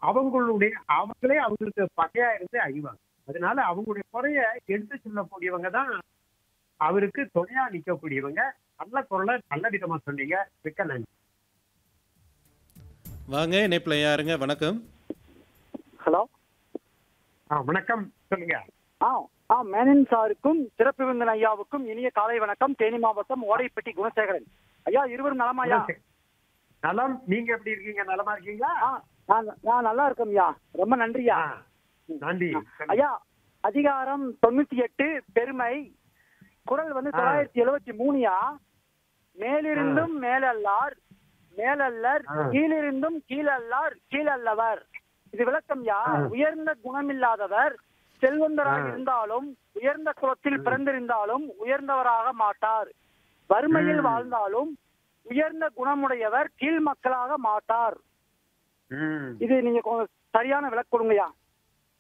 அவங்களுடைய அவங்களே அவங்களுக்கு பகையா இருந்து அழிவாங்க அதனால அவங்களுடைய குறைய எடுத்து சொல்லக்கூடியவங்க தான் அவருக்கு துணையா நிற்கக்கூடியவங்க நல்ல குரலை நல்ல விதமா சொன்னீங்க மிக்க நன்றி வாங்க இணைப்பில் யாருங்க வணக்கம் ஹலோ ஆ, வணக்கம் சொல்லுங்க ஆ ஆ மேனன் சாருக்கும் சிறப்பு விருந்தன் ஐயாவுக்கும் இனிய காலை வணக்கம் தேனி மாவட்டம் ஓடைப்பட்டி குணசேகரன் ஐயா இருவரும் நலமாயா நலம் நீங்க எப்படி இருக்கீங்க நலமா இருக்கீங்களா ஆ நான் நான் நல்லா இருக்கேன் ஐயா ரொம்ப நன்றியா ஆ, நன்றி ஐயா அதிகாரம் தொண்ணூத்தி எட்டு பெருமை குரல் வந்து ஆ. தொள்ளாயிரத்தி எழுவத்தி மூணுயா மேலிருந்தும் மேலல்லார் மேலல்லர் ஆ. கீழிருந்தும் கீழல்லார் கீழல்லவர் இது விளக்கம் யா ஆ. உயர்ந்த குணமில்லாதவர் செல்வந்தராக ஆ. இருந்தாலும் உயர்ந்த குலத்தில் பிறந்திருந்தாலும் உயர்ந்தவராக மாட்டார் வறுமையில் ம். வாழ்ந்தாலும் உயர்ந்த குணமுடையவர் கீழ் மக்களாக மாட்டார் ம். இது நீங்க கொஞ்சம் சரியான விளக்கு கொடுங்கய்யா